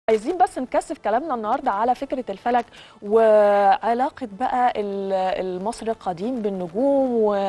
عايزين بس نكثف كلامنا النهارده على فكره الفلك وعلاقه بقى ال- المصري القديم بالنجوم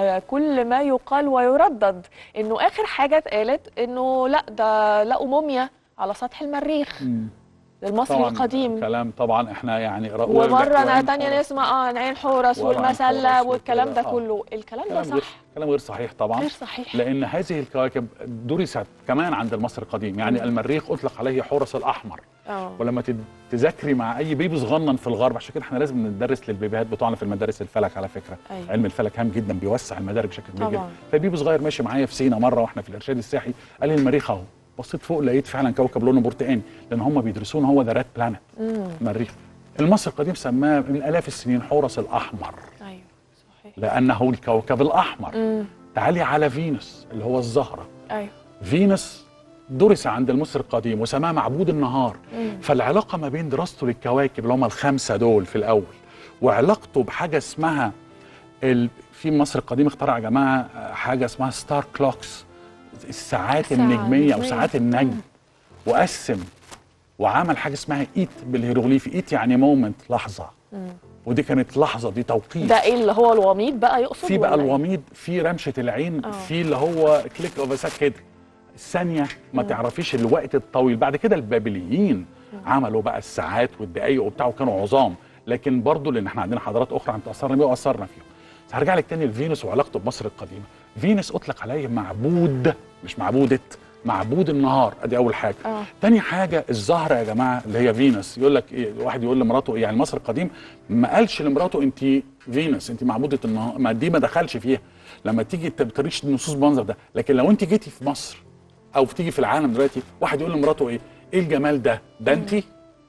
وكل ما يقال ويردد انه اخر حاجه اتقالت انه لا ده لقوا موميا على سطح المريخ المصري طبعا القديم كلام طبعا احنا يعني رأوا ومره أنا وعين تانية حورس. نسمع اه عين حورس وعين والمسله حورس والكلام ده وكده، آه. كله الكلام ده كلام غير صح كلام غير صحيح طبعا غير صحيح لان هذه الكواكب درست كمان عند المصري القديم يعني مم. المريخ اطلق عليه حورس الاحمر اه ولما تد- تذاكري مع اي بيبي صغنن في الغرب عشان كده احنا لازم ندرس للبيبيهات بتوعنا في المدارس الفلك على فكره أيوة. علم الفلك هام جدا بيوسع المدارك بشكل كبير جدا طبعا. فبيبي صغير ماشي معايا في سينا مره واحنا في الارشاد السياحي قال لي المريخ اهو بصيت فوق لقيت فعلا كوكب لونه برتقاني لان هم بيدرسوه إن هو ذا ريد بلانت امم المريخ المصري القديم سماه من الاف السنين حورس الاحمر ايوه صحيح لانه الكوكب الاحمر امم تعالي على فينوس اللي هو الزهره ايوه فينوس درس عند المصري القديم وسماه معبود النهار مم. فالعلاقه ما بين دراسته للكواكب اللي هم الخمسه دول في الاول وعلاقته بحاجه اسمها ال... في مصر القديم اخترع يا جماعه آه، حاجه اسمها ستار كلوكس الساعات الساعة النجميه او النجمية. ساعات النجم وقسم وعمل حاجه اسمها ايت بالهيروغليفي ايت يعني مومنت لحظه مم. ودي كانت لحظه دي توقيت ده ايه اللي هو الوميض بقى يقصد في بقى ولا إيه؟ الوميض في رمشه العين آه. في اللي هو كليك اوف كده الثانيه ما تعرفيش الوقت الطويل بعد كده البابليين عملوا بقى الساعات والدقايق وبتاع وكانوا عظام لكن برضه لان احنا عندنا حضارات اخرى تاثرنا بيها واثرنا فيهم بس هرجع لك تاني لفينوس وعلاقته بمصر القديمه فينوس اطلق عليه معبود مش معبوده معبود النهار ادي اول حاجه اه تاني حاجة الزهرة يا جماعة اللي هي فينوس يقول لك إيه واحد يقول لمراته إيه يعني المصري القديم ما قالش لمراته أنت فينوس أنت معبودة النهار ما دي ما دخلش فيها لما تيجي أنت بتقريش النصوص بالمنظر ده لكن لو أنت جيتي في مصر أو تيجي في العالم دلوقتي واحد يقول لمراته إيه إيه الجمال ده ده أنت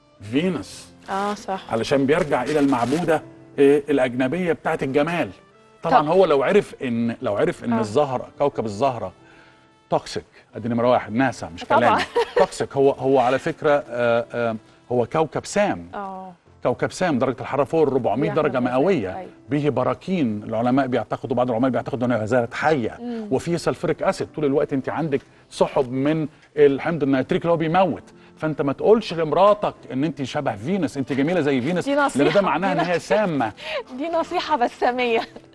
فينوس اه صح علشان بيرجع إلى المعبودة إيه الأجنبية بتاعت الجمال طبعا طب. هو لو عرف ان لو عرف ان آه. الزهره كوكب الزهره توكسيك ادي نمره واحد ناسا مش طبعا. كلامي توكسيك هو هو على فكره آه آه هو كوكب سام اه كوكب سام درجه الحراره فوق ال 400 بيعمل درجه غازات، مئويه أيوة. به براكين العلماء بيعتقدوا بعض العلماء بيعتقدوا انها غازات حيه مم. وفيه سلفوريك اسيد طول الوقت انت عندك سحب من الحمض النيتريك اللي هو بيموت فانت ما تقولش لمراتك ان انت شبه فينوس انت جميله زي فينوس دي لان نصيحة. ده معناها ان دي هي سامه دي نصيحة بسامية